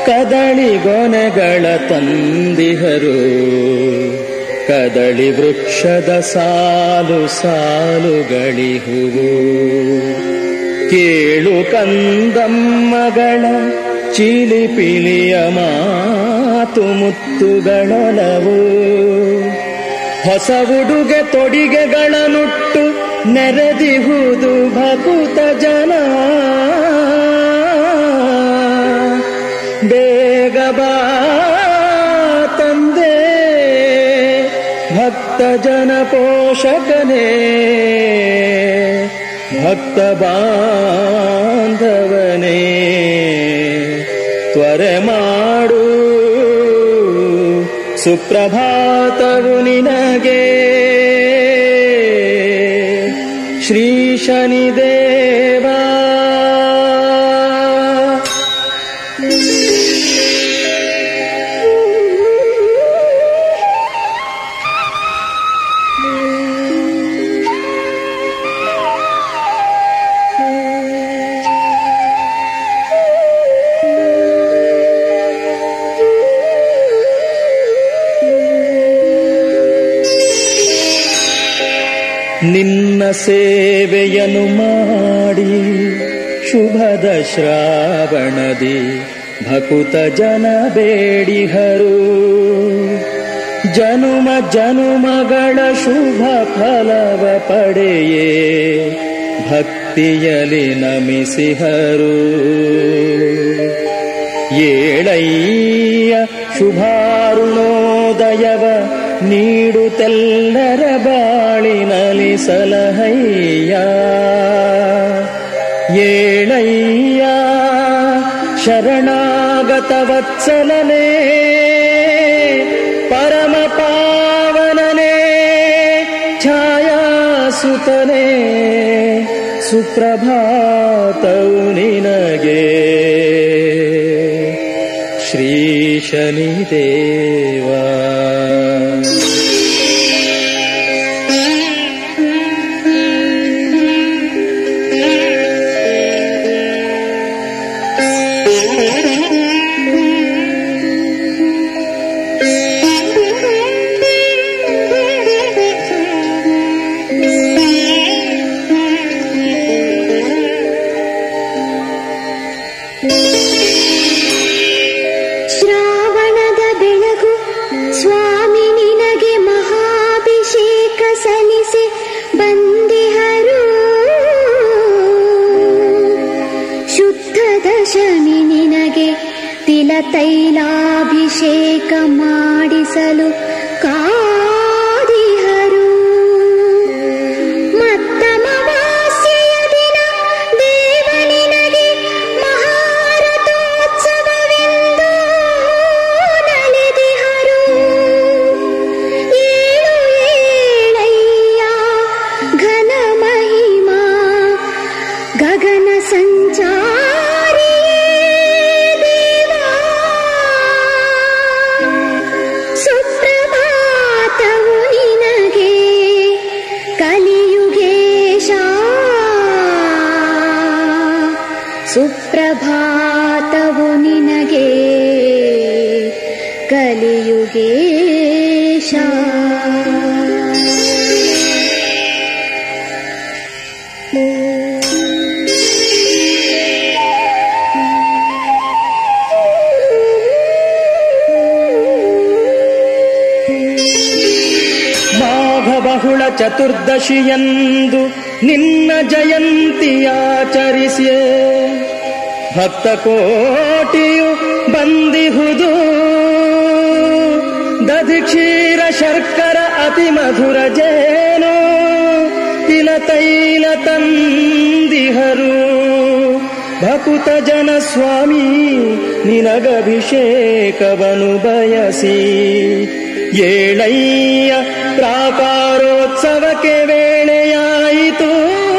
ಕದಳಿ ಗೊನೆಗಳ ತಂದಿಹರು ಕದಳಿ ವೃಕ್ಷದ ಸಾಲು ಸಾಲುಗಳಿಹುವು ಕೇಳು ಕಂದಮ್ಮಗಳ ಚಿಲಿಪಿಲಿಯ ಮಾತು ಮುತ್ತುಗಳೊಲವು ಹೊಸ ಉಡುಗೆ ತೊಡಿಗೆಗಳನ್ನುಟ್ಟು ನೆರೆದಿಹುದು ಭಕುತ ಜನ ಬೇಗ ಬಾ ತಂದೆ ಭಕ್ತ ಜನ ಪೋಷಕನೇ ಭಕ್ತ ಬಾಂಧವನೇ ತ್ವರೆ ಮಾಡು ಸುಪ್ರಭಾತವು ನಿನಗೆ ಶ್ರೀ ಶನಿದೇವ ನಿನ್ನ ಸೇವೆಯನ್ನು ಮಾಡಿ ಶುಭದ ಶ್ರಾವಣದಿ ಭಕುತ ಜನ ಬೇಡಿಹರು ಜನುಮ ಜನುಮಗಳ ಶುಭ ಫಲವ ಪಡೆಯೇ ಭಕ್ತಿಯಲಿ ನಮಿಸಿಹರು ಏಳಯ್ಯ ಶುಭಾರುಣೋದಯವ ನೀಡುತ್ತೆಲ್ಲರ ಬಾಳಿನಲಿ ಸಲಹಯ್ಯ ಏಳಯ್ಯ ಶರಣಾಗತ ವತ್ಸಲನೇ ಪರಮ ಪಾವನನೇ ಛಾಯಾಸುತನೇ ಸುಪ್ರಭಾತವು ನಿನಗೆ ಶ್ರೀ ಶನಿದೇವ ಶ್ರಾವಣದ ಬೆಳಗು ಸ್ವಾಮಿ ನಿನಗೆ ಮಹಾಭಿಷೇಕ ಸಲ್ಲಿಸಿ ಬಂದಿಹರು ಶುದ್ಧ ದಶಮಿ ನಿನಗೆ ತಿಲ ತೈಲಾಭಿಷೇಕ ಮಾಡಿಸಲು ಕಾದಿಹರು ಮತ್ತಮವಾಸ್ಯೆಯ ದಿನ ದೇವ ನಿನಗೆ ಮಹಾರಥೋತ್ಸವವೆಂದು ನಲಿದಿಹರು ಏಳು ಏಳಯ್ಯ ಘನ ಮಹಿಮಾ ಗಗನ ಸಂಚಾರಿ ದೇವಾ ಸುಪ್ರಭಾತವು ನಿನಗೆ ಕಲಿಯುಗೇಶ ಸುಪ್ರಭಾತವು ನಿನಗೆ ಕಲಿಯುಗೇಶ ಮಾಘ ಬಹುಳ ಚತುರ್ದಶಿಯಂದು ನಿನ್ನ ಜಯಂತಿಯಾಚರಿಸಿಯೇ ಭಕ್ತ ಕೋಟಿಯು ಬಂದಿಹುದು ದಧಿಕ್ಷೀರ ಶರ್ಕರ ಅತಿ ಮಧುರ ಜೇನು ತಿಲ ತೈಲ ತಂದಿಹರು ಭಕುತ ಜನ ಸ್ವಾಮಿ ನಿನಗಭಿಷೇಕವನು ಬಯಸಿ ಏಳಯ್ಯ ಪ್ರಾಕಾರೋತ್ಸವಕ್ಕೆ ವೇಳೆಯಾಯಿತು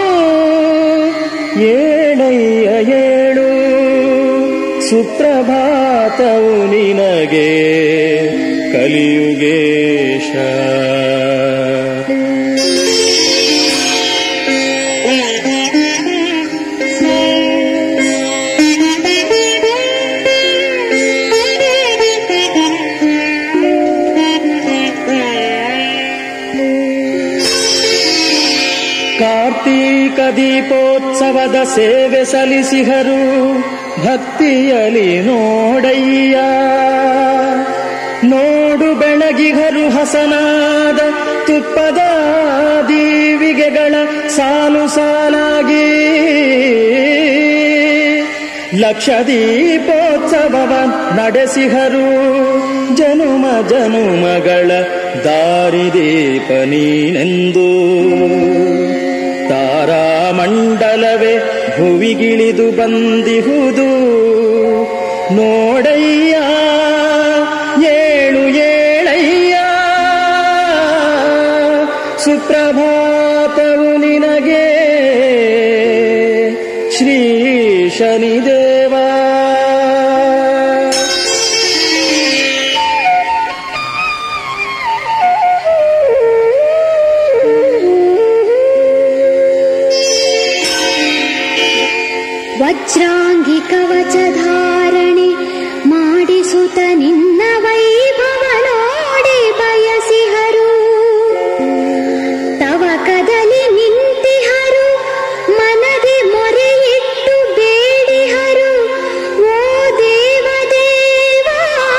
ಏಳಯ್ಯ ಏಳು ಸುಪ್ರಭಾತವು ನಿನಗೆ ಕಲಿಯುಗೇಶ ಕಾರ್ತಿಕ ದೀಪೋತ್ಸವದ ಸೇವೆ ಸಲ್ಲಿಸಿಹರು ಭಕ್ತಿಯಲಿ ನೋಡಯ್ಯ ನೋಡು ಬೆಳಗಿಗರು ಹಸನಾದ ತುಪ್ಪದ ದೀವಿಗೆಗಳ ಸಾಲು ಸಾಲಾಗಿ ಲಕ್ಷ ದೀಪೋತ್ಸವವ ನಡೆಸಿಹರು ಜನುಮ ಜನುಮಗಳ ದಾರಿದೀಪ ನೀನೆಂದು ತಾರಾಮಂಡಲವೇ ಭುವಿಗಿಳಿದು ಬಂದಿಹುದು ನೋಡಯ್ಯ ಏಳು ಏಳಯ್ಯ ಸುಪ್ರಭಾತವು ನಿನಗೆ ಶ್ರೀ ಶನಿದೇವಾ ವಜ್ರಾಂಗಿ ಕವಚ ಧಾರಣೆ ಮಾಡಿಸುತ್ತ ನಿನ್ನ ವೈಭವ ನೋಡಿ ಬಯಸಿಹರು ತವ ಕದಲಿ ನಿಂತಿಹರು ಮನದಿ ಮೊರೆಯಿಟ್ಟು ಬೇಡಿಹರು ಓ ದೇವ ದೇವಾ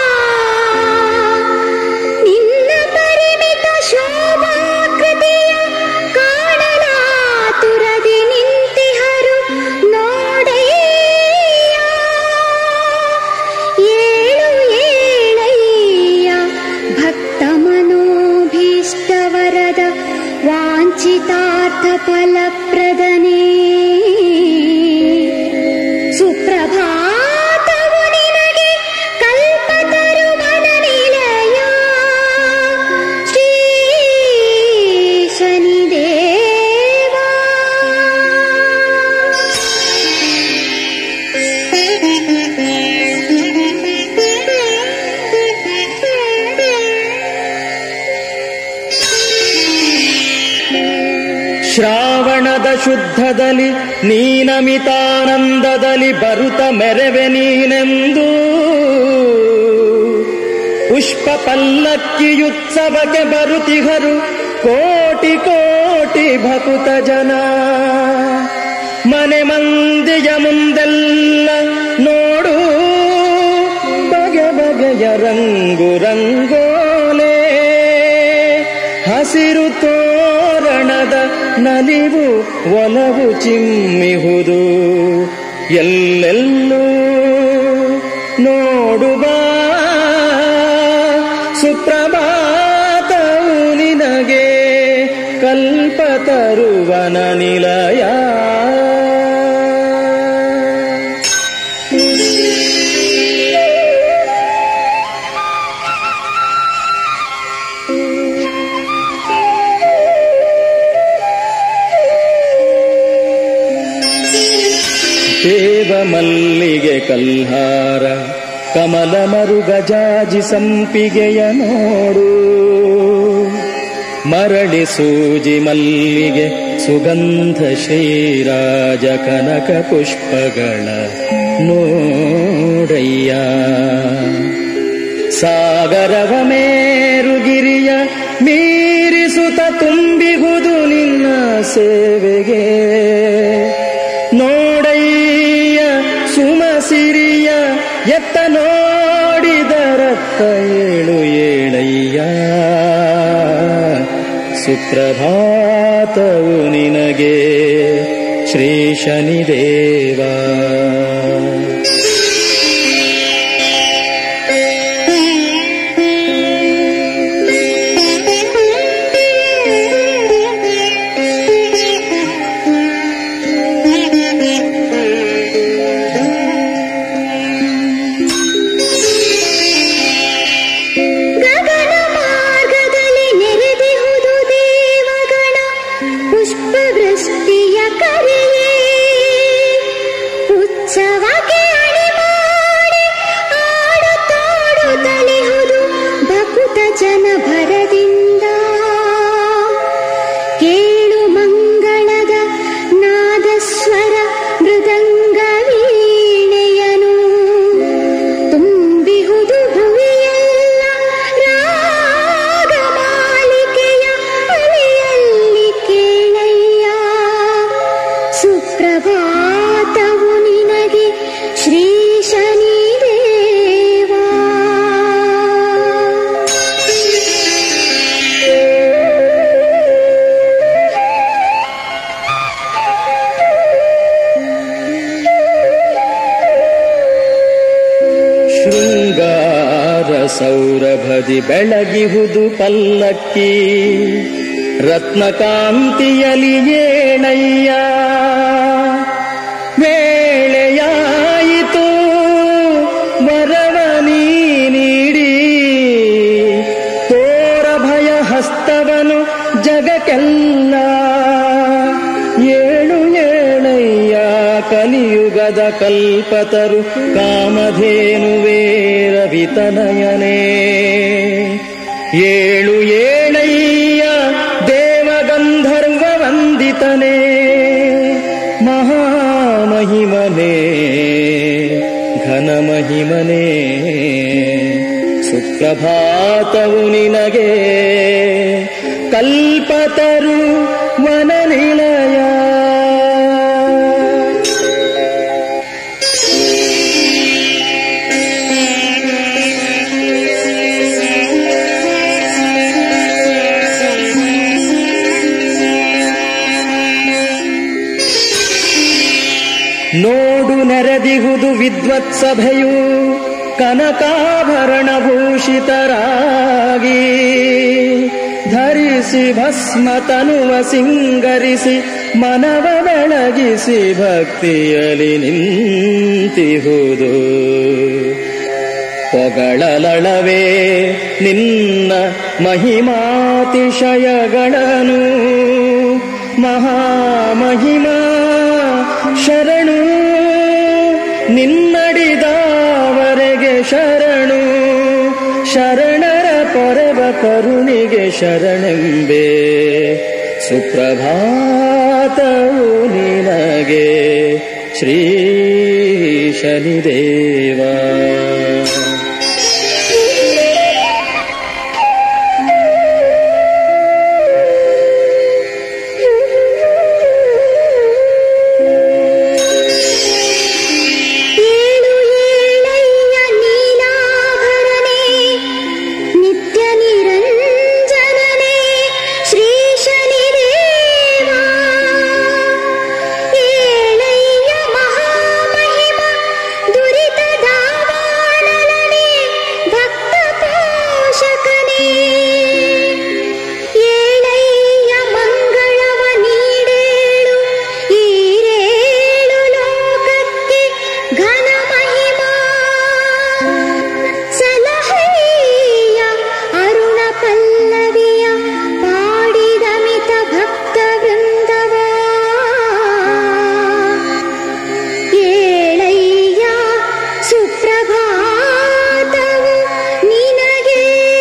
ನಿನ್ನ ಪರಿಮಿತ ಶೋಭಾಕೃತಿಯ ಕಾಣಲಾತುರದಿ ನಿಂತಿಹರು ನೋಡಯ್ಯ ಏಳು ಏಳಯ್ಯ ಭಕ್ತ ಮನೋಭೀಷ್ಟವರದ ವಾಂಛಿತಾರ್ಥ ಫಲಪ್ರದನೇ ಸುಪ್ರಭಾತವು ನಿನಗೆ ಕಲ್ಪತರುವನ ನಿಲಯ ಶ್ರೀ ಶನಿದೇವಾ ಶ್ರಾವಣದ ಶುದ್ಧದಲ್ಲಿ ನೀನಮಿತಾನಂದದಲ್ಲಿ ಬರುತ್ತ ಮೆರವೆ ನೀನೆಂದು ಪುಷ್ಪ ಪಲ್ಲಕ್ಕಿಯುತ್ಸವಕ್ಕೆ ಬರುತಿಹರು ಕೋಟಿ ಕೋಟಿ ಭಕುತ ಜನ ಮನೆ ಮಂದಿಯ ಮುಂದೆಲ್ಲ ನೋಡು ಬಗೆ ಬಗೆಯ ರಂಗು ರಂಗೋಲೆ ಹಸಿರು ತೋರಣದ ನಲಿವು ಒಲವು ಚಿಮ್ಮಿಹುದು ಎಲ್ಲೆಲ್ಲೂ ನೋಡುವ ಸುಪ್ರಭಾತವು ನಿನಗೆ ಕಲ್ಪತರುವನ ನಿಲಯ ದೇವ ಮಲ್ಲಿಗೆ ಕಲ್ಹಾರ ಕಮಲ ಮರುಗಜಾಜಿ ಸಂಪಿಗೆಯ ನೋಡು ಮರಳಿ ಸೂಜಿ ಮಲ್ಲಿಗೆ ಸುಗಂಧ ಶ್ರೀರಾಜ ಕನಕ ಪುಷ್ಪಗಳ ನೋಡಯ್ಯ ಸಾಗರವ ಮೇರುಗಿರಿಯ ಮೀರಿಸುತ್ತ ತುಂಬಿಗುದು ನಿನ್ನ ಸೇವೆಗೆ ನೋಡಯ್ಯ ಸುಮಸಿರಿಯ ಎತ್ತ ನೋಡಿದರತ್ತ ಏಳು ಏಳಯ್ಯ ಸುಪ್ರಭಾತವು ನಿನಗೆ ಶ್ರೀ ಶನಿದೇವಾ ಗಗನ ಮಾರ್ಗದಲ್ಲಿ ನೆರೆದಿಹುದು ದೇವಗಣ ಪುಷ್ಪವೃಷ್ಟಿಯ ಕರೆಯೇ ಸೌರಭದಿ ಬೆಳಗಿಹುದು ಪಲ್ಲಕ್ಕಿ ರತ್ನಕಾಂತಿಯಲಿ ಏಣಯ್ಯ ವೇಳೆಯಾಯಿತು ವರವ ನೀ ನೀಡಿ ತೋರ ಭಯ ಹಸ್ತವನು ಜಗಕ್ಕೆಲ್ಲ ಏಳು ಏಳಯ್ಯ ಕಲಿಯುಗದ ಕಲ್ಪತರು ಕಾಮಧೇನುವೇ ರವಿತನಯನೇ ಏಳು ಏಳಯ್ಯ ದೇವಗಂಧರ್ವ ವಂದಿತನೇ ಮಹಾಮಹಿಮನೇ ಘನಮಹಿಮನೇ ಸುಪ್ರಭಾತವು ನಿನಗೆ ಕಲ್ಪತರು ವನನಿಲಯ ನೋಡು ನೆರೆದಿಹುದು ವಿದ್ವತ್ ಸಭೆಯು ಕನಕಾಭರಣ ಭೂಷಿತರಾಗಿ ಧರಿಸಿ ಭಸ್ಮ ತನುವ ಸಿಂಗರಿಸಿ ಮನವ ಬೆಳಗಿಸಿ ಭಕ್ತಿಯಲಿ ನಿಂತಿಹುದು ಪೊಗಳಲಳವೇ ನಿನ್ನ ಮಹಿಮಾತಿಶಯಗಳನ್ನು ಮಹಾಮಹಿಮಾ ಶರಣು ನಿನ್ನಡಿದವರೆಗೆ ಶರಣು ಶರಣರ ಪರವ ಕರುಣಿಗೆ ಶರಣೆಂಬೆ ಸುಪ್ರಭಾತವು ನಿನಗೆ ಶ್ರೀ ಶನಿದೇವ ಏಳು ಏಳಯ್ಯ ನೀಲಾಭರಣೆ ನಿತ್ಯ ನಿರಂಜನನೆ ಶ್ರೀ ಶನಿದೇವ ಏಳಯ್ಯ ಮಹಾಮಹಿಮ ದುರಿತ ದಾವಾನಲನೆ ಭಕ್ತ ಪೋಷಕನೇ ಏಳಯ್ಯ ಮಂಗಳವ ನೀಡೇಳು ಈರೇಳು ಲೋಕಕ್ಕೆ ಘನ ಮಹಿಮಾ ಸಲಹಯ್ಯ ಅರುಣ ಪಲ್ಲವಿಯ ಪಾಡಿದ ಮಿತ ಭಕ್ತ ವೃಂದವ ಏಳಯ್ಯ ಸುಪ್ರಭಾತವು ನಿನಗೆ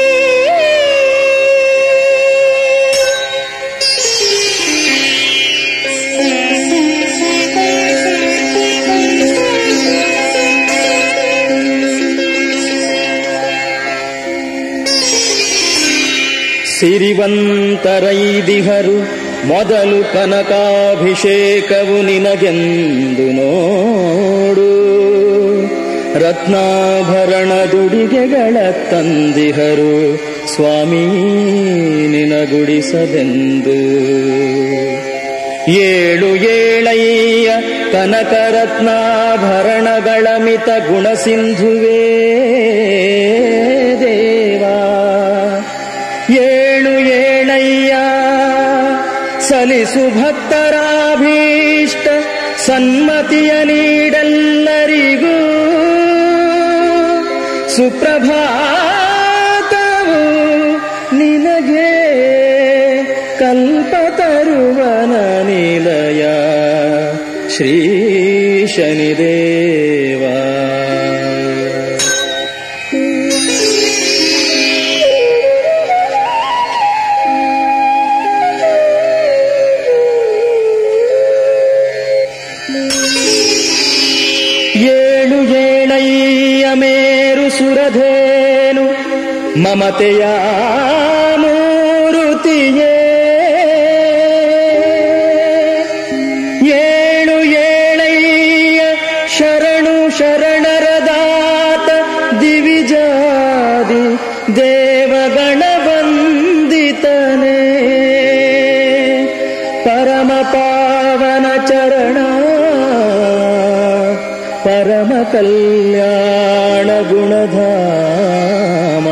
ಸಿರಿವಂತರೈದಿಹರು ಮೊದಲು ಕನಕಾಭಿಷೇಕವು ನಿನಗೆಂದು ನೋಡು ರತ್ನಾಭರಣ ದುಡಿಗೆಗಳ ತಂದಿಹರು ಸ್ವಾಮಿ ನಿನಗುಡಿಸದೆಂದು ಏಳು ಏಳಯ್ಯ ಕನಕರತ್ನಾಭರಣಗಳ ಮಿತ ಗುಣಸಿಂಧುವೇ ದೇವಾ ಏಳು ಏಳಯ್ಯ ಸಲಿಸು ಭಕ್ತರಾಭೀಷ್ಟ ಸನ್ಮತಿಯ ನೀಡೆಲ್ಲರಿಗೂ ಸುಪ್ರಭಾತವು ನಿನಗೆ ಕಲ್ಪತರುವನ ನಿಲಯ ಶ್ರೀ ಶನಿದೇವ ಏಳು ಏಳಯ್ಯ ಮೇರು ಸುರಧೇನು ಮಮತೆಯ ಮೂರುತಿಯೇ ಏಳು ಏಳಯ್ಯ ಶರಣು ಶರಣರದಾತ ದಿವಿಜಾದಿ ದೇವಗಣ ಬಂದಿತನೇ ಪರಮ ಪಾವನ ಚರಣ ಪರಮ ಕಲ್ಯಾಣ ಗುಣಧಾಮ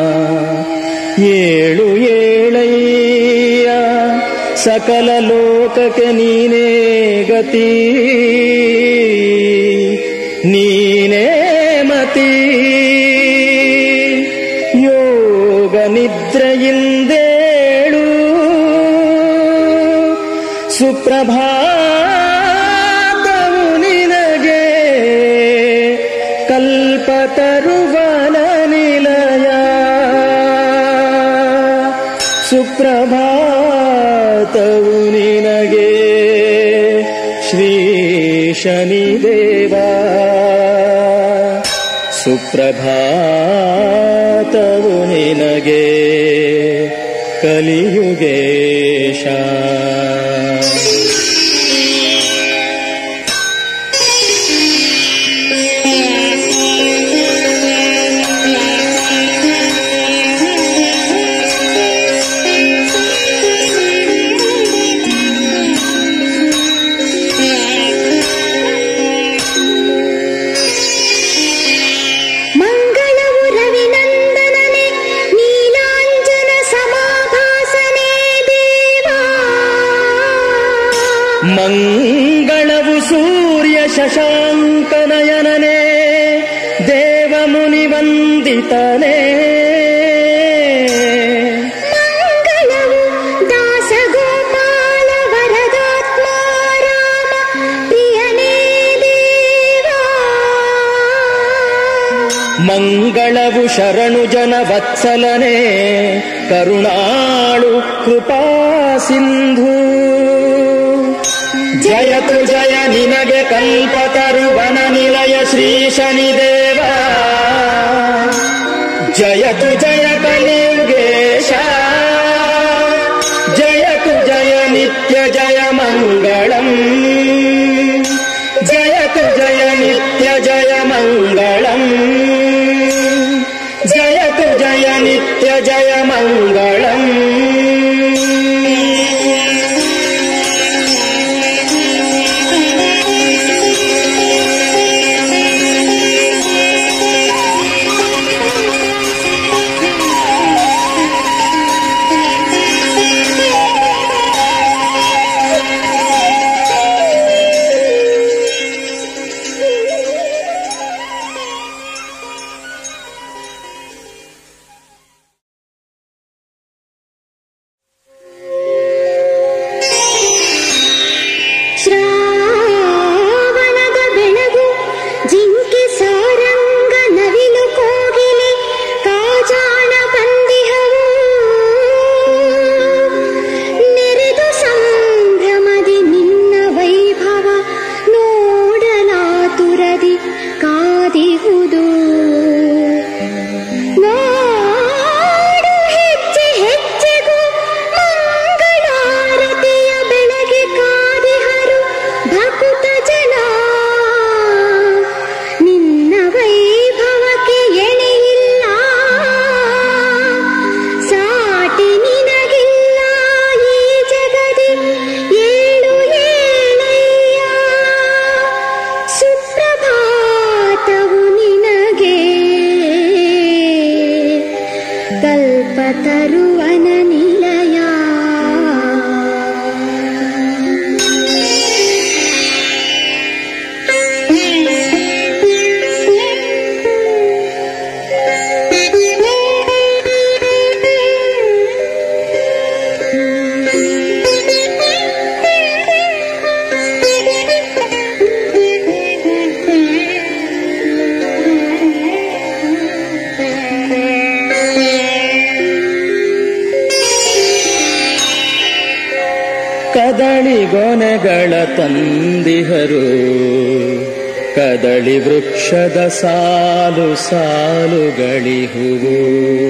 ಏಳು ಏಳಯ್ಯ ಸಕಲ ಲೋಕಕ್ಕೆ ನೀನೇ ಗತಿ ನೀನೇ ಮತಿ ಯೋಗ ನಿದ್ರೆಯಿಂದೇಳು ಸುಪ್ರಭಾತವು ನಿನಗೆ ಕಲ್ಪತರುವನ ನಿಲಯ ಸುಪ್ರಭಾತವು ನಿನಗೆ ಶ್ರೀ ಶನಿದೇವ ಸುಪ್ರಭಾತವು ನಿನಗೆ ಕಲಿಯುಗೇಶ ಮಂಗಳವು ರವಿನಂದನನೆ ನೀಲಾಂಜನ ಸಮಾಭಾಸನೆ ದೇವಾ ಮಂಗಳವು ಸೂರ್ಯ ಶಶಾಂಕನಯನನೇ ದೇವ ಮುನಿ ವಂದಿತನೇ ಮಂಗಳವು ದಾಸ ಗೋಪಾಲ ವರದಾತ್ಮ ರಾಮ ಪ್ರಿಯನೇ ದೇವಾ ಮಂಗಳವು ಶರಣು ಜನ ವತ್ಸಲನೇ ಕರುಣಾಳು ಕೃಪಾ ಸಿಂಧು ಜಯತು ಜಯ ನಿನಗೆ ಕಲ್ಪತರುವನ ನಿಲಯ ಶ್ರೀ ಶನಿದೇವ ಜಯತು ಜಯ ಕಲಿಯುಗೇಶ ಜಯತು ಜಯ ನಿತ್ಯ ಜಯ ಮಂಗಳಂ ಜಯತು ಜಯ ನಿತ್ಯ ಜಯ ಮಂಗಳಂ ಜಯತು ಜಯ ನಿತ್ಯ ಜಯ ಮಂಗಳಂ ಶ್ರಾವಣದ ಬೆಳಗು ಜಿಂಕೆ ಸಾರಂಗ ನವಿಲು ಕೋಗಿಲೆ ಕಾಜಾಣ ಬಂದಿಹವು ನೆರೆದು ಸಂಭ್ರಮದಿ ನಿನ್ನ ವೈಭವ ನೋಡಲಾತುರದಿ ಕಾದಿಹುದು ನಾಡು ಹೆಜ್ಜೆ ಹೆಜ್ಜೆಗೂ ಮಂಗಳಾರತಿಯ ಬೆಳಗ್ಗೆ ಕಾದಿಹರು ಭಕುತ ಜನ ನಿನ್ನ ವೈಭವಕ್ಕೆ ಎಣೆಯಿಲ್ಲ ಸಾಟಿ ನಿನಗಿಲ್ಲ ಈ ಜಗದಿ ಏಳು ಏಳಯ್ಯ ಸುಪ್ರಭಾತವು ನಿನಗೆ ಕಲ್ಪತರುವನ ನಿಲಯ ಕದಳಿ ಗೊನೆಗಳ ತಂದಿಹರು ಕದಳಿ ವೃಕ್ಷದ ಸಾಲು ಸಾಲುಗಳಿಹುವು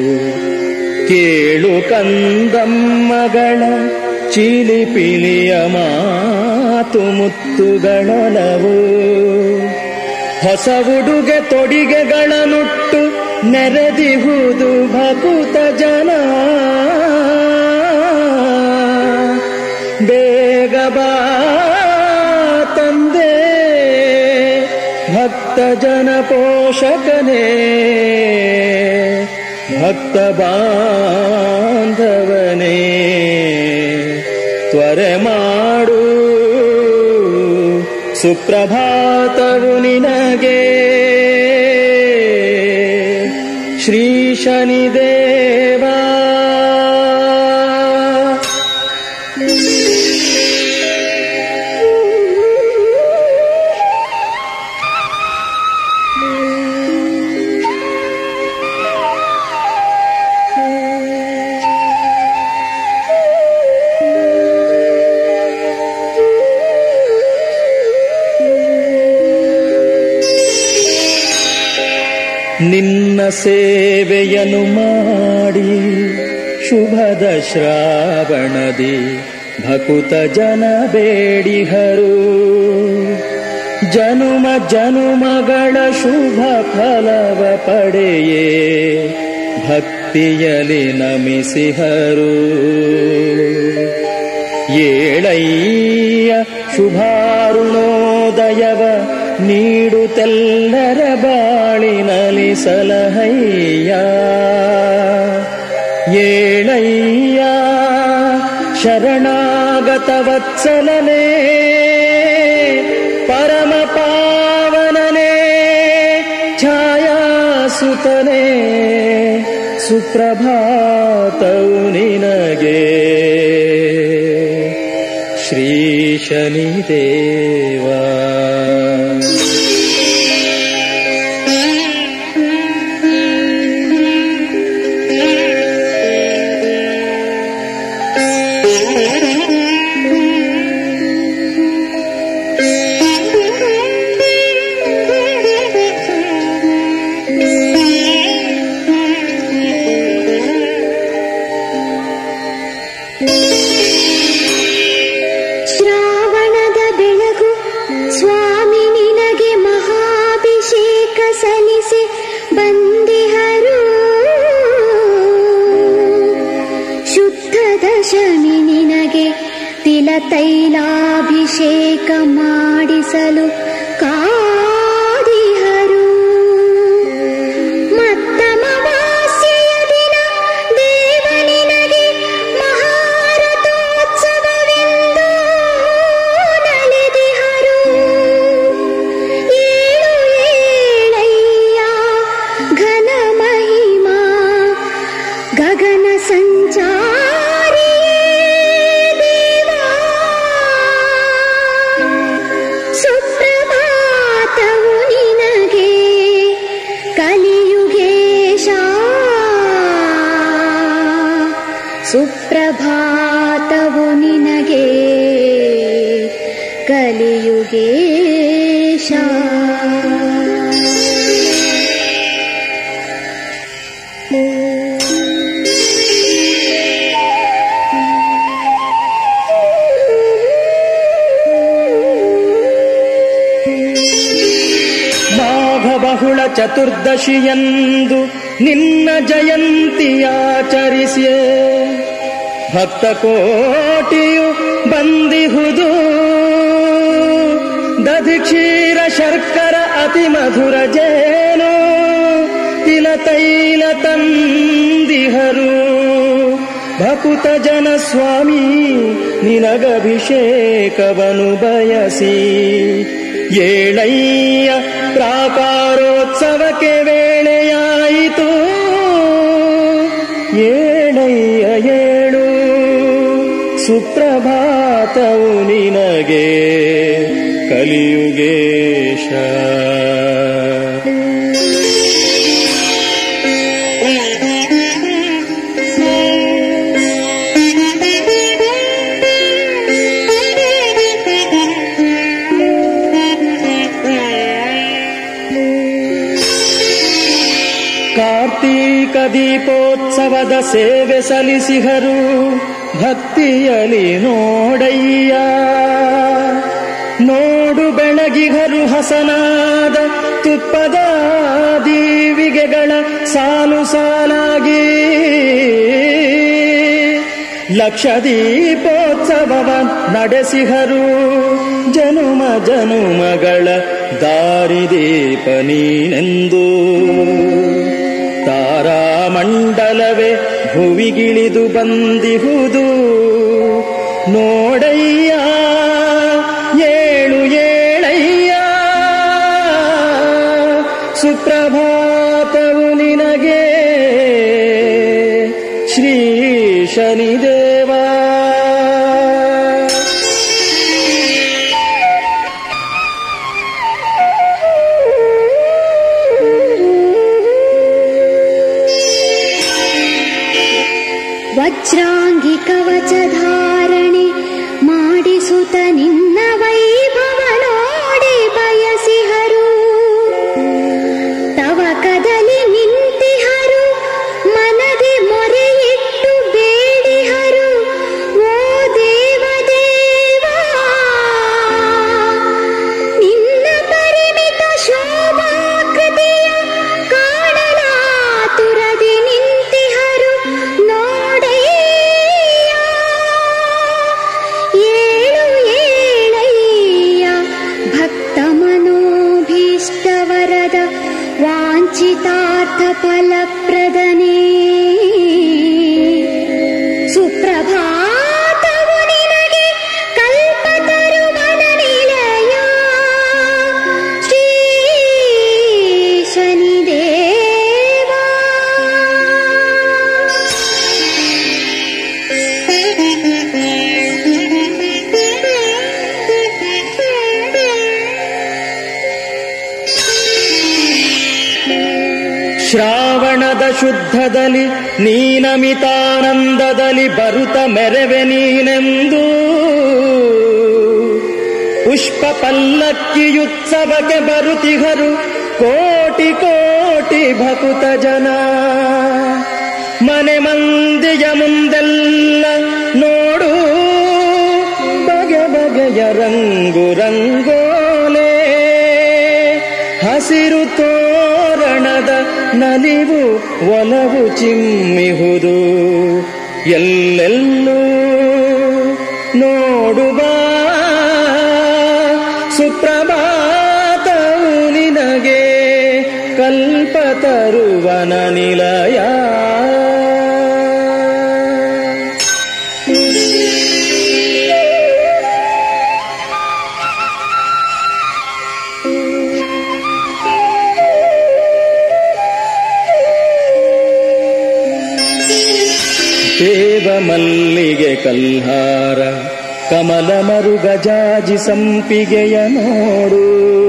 ಕೇಳು ಕಂದಮ್ಮಗಳ ಚಿಲಿಪಿಲಿಯ ಮಾತು ಮುತ್ತುಗಳಲವು ಹೊಸ ಉಡುಗೆ ತೊಡಿಗೆಗಳನ್ನುಟ್ಟು ನೆರೆದಿಹುದು ಭಕುತ ಜನ ಬೇಗ ಬಾ ತಂದೆ ಭಕ್ತ ಜನ ಪೋಷಕನೇ ಭಕ್ತ ಬಾಂಧವನೇ ತ್ವರೆ ಮಾಡು ಸುಪ್ರಭಾತವು ನಿನಗೆ ಶ್ರೀ ಶನಿದೇವಾ ನಿನ್ನ ಸೇವೆಯನ್ನು ಮಾಡಿ ಶುಭದ ಶ್ರಾವಣದಿ ಭಕುತ ಜನ ಬೇಡಿಹರು ಜನುಮ ಜನುಮಗಳ ಶುಭ ಫಲವ ಪಡೆಯೇ ಭಕ್ತಿಯಲಿ ನಮಿಸಿಹರು ಏಳಯ್ಯ ಶುಭಾರುಣೋದಯವ ನೀಡುತ್ತೆಲ್ಲರ ಬಾಳಿನಲಿ ಸಲಹಯ್ಯ ಏಳಯ್ಯ ಶರಣಾಗತ ವತ್ಸಲನೇ ಪರಮ ಪಾವನನೇ ಛಾಯಾಸುತನೇ ಸುಪ್ರಭಾತವು ನಿನಗೆ ಶ್ರೀ ಶನಿದೇವಾ ಶ್ರಾವಣದ ಬೆಳಗು ಸ್ವಾಮಿ ನಿನಗೆ ಮಹಾಭಿಷೇಕ ಸಲ್ಲಿಸಿ ಬಂದಿಹರು ಶುದ್ಧ ದಶಮಿ ನಿನಗೆ ತಿಲ ತೈಲಾಭಿಷೇಕ ಮಾಡಿಸಲು ಕಾದಿಹರು ಮತ್ತಮವಾಸ್ಯೆಯ ದಿನ ದೇವ ನಿನಗೆ ಮಹಾರಥೋತ್ಸವವೆಂದು ನಲಿದಿಹರು ಏಳು ಏಳಯ್ಯ ಘನ ಮಹಿಮಾ ಗಗನ ಸಂಚಾರಿಯೇ ದೇವಾ ಸುಪ್ರಭಾತವು ನಿನಗೆ ಕಲಿಯುಗೇಶ ಸುಪ್ರಭಾತವು ನಿನಗೆ ಕಲಿಯುಗೇಶ ಮಾಘ ಬಹುಳ ಚತುರ್ದಶಿಯಂದು ನಿನ್ನ ಜಯಂತಿಯಾಚರಿಸಿಯೇ ಭಕ್ತ ಕೋಟಿಯು ಬಂದಿಹುದು ದಧಿ ಕ್ಷೀರ ಶರ್ಕರ ಅತಿ ಮಧುರ ಜೇನು ತಿಲ ತೈಲ ತಂದಿಹರು ಭಕುತ ಜನ ಸ್ವಾಮಿ ನಿನಗಭಿಷೇಕವನು ಬಯಸಿ ಏಳಯ್ಯ ಪ್ರಾಕಾರೋತ್ಸವಕ್ಕೆ ವೇಳೆಯಾಯಿತು ಏಳಯ್ಯ ಏಳು ಸುಪ್ರಭಾತವು ನಿನಗೆ ಕಲಿಯುಗೇಶ ಕಾರ್ತೀಕ ದೀಪೋತ್ಸವದ ಸೇವೆ ಸಲ್ಲಿಸಿಹರು ಭಕ್ತಿಯಲಿ ನೋಡಯ್ಯ ನೋಡು ಬೆಳಗಿಗರು ಹಸನಾದ ತುಪ್ಪದ ದೀವಿಗೆಗಳ ಸಾಲು ಸಾಲಾಗಿ ಲಕ್ಷ ದೀಪೋತ್ಸವವ ನಡೆಸಿಹರು ಜನುಮ ಜನುಮಗಳ ದಾರಿದೀಪ ನೀನೆಂದು ತಾರಾಮಂಡಲವೇ ಭುವಿಗಿಳಿದು ಬಂದಿಹುದು ನೋಡಯ್ಯ ಏಳು ಏಳಯ್ಯ ಸುಪ್ರಭಾತವು ನಿನಗೆ ಶ್ರೀ ಶನಿದೇವಾ ವಜ್ರಾಂಗಿ ಕವಚ ಧಾರಣೆ ಮಾಡಿಸುತ್ತ ನಿನ್ನ ವೈಭವ ನೋಡಿ ಬಯಸಿಹರು ತವ ಕದಲಿ ನಿಂತಿಹರು ಮನದಿ ಮೊರೆಯಿಟ್ಟು ಬೇಡಿಹರು ಓ ದೇವ ದೇವಾ ನಿನ್ನ ಪರಿಮಿತ ಶೋಭಾಕೃತಿಯ ಕಾಣಲಾತುರದಿ ನಿಂತಿಹರು ನೋಡಯ್ಯ ಏಳು ಏಳಯ್ಯ ಭಕ್ತ ಮನೋಭೀಷ್ಟವರದ ವಾಂಛಿತಾರ್ಥ ಫಲಪ್ರದನೇ ಸುಪ್ರಭಾತವು ನಿನಗೆ ಕಲ್ಪತರುವನ ನಿಲಯ ಶ್ರೀ ಶನಿದೇವಾ ಶ್ರಾವಣದ ಶುದ್ಧದಲ್ಲಿ ನೀನಮಿತಾನಂದದಲ್ಲಿ ಬರುತ್ತ ಮೆರವೆ ನೀನೆಂದು ಪುಷ್ಪ ಪಲ್ಲಕ್ಕಿಯುತ್ಸವಕ್ಕೆ ಬರುತಿಹರು ಕೋಟಿ ಕೋಟಿ ಭಕುತ ಜನ ಮನೆ ಮಂದಿಯ ಮುಂದೆಲ್ಲ ನೋಡು ಬಗೆ ಬಗೆಯ ರಂಗು ರಂಗೋಲೆ ಹಸಿರು ತೋರಣದ ನಲಿವು ಒಲವು ಚಿಮ್ಮಿಹುದು ಎಲ್ಲೆಲ್ಲೂ ನೋಡುವ ಸುಪ್ರಭಾತವು ನಿನಗೆ ಕಲ್ಪತರುವನ ನಿಲಯ ದೇವ ಮಲ್ಲಿಗೆ ಕಲ್ಹಾರ ಕಮಲ ಮರು ಗಜಾಜಿ ಸಂಪಿಗೆಯ ನೋಡು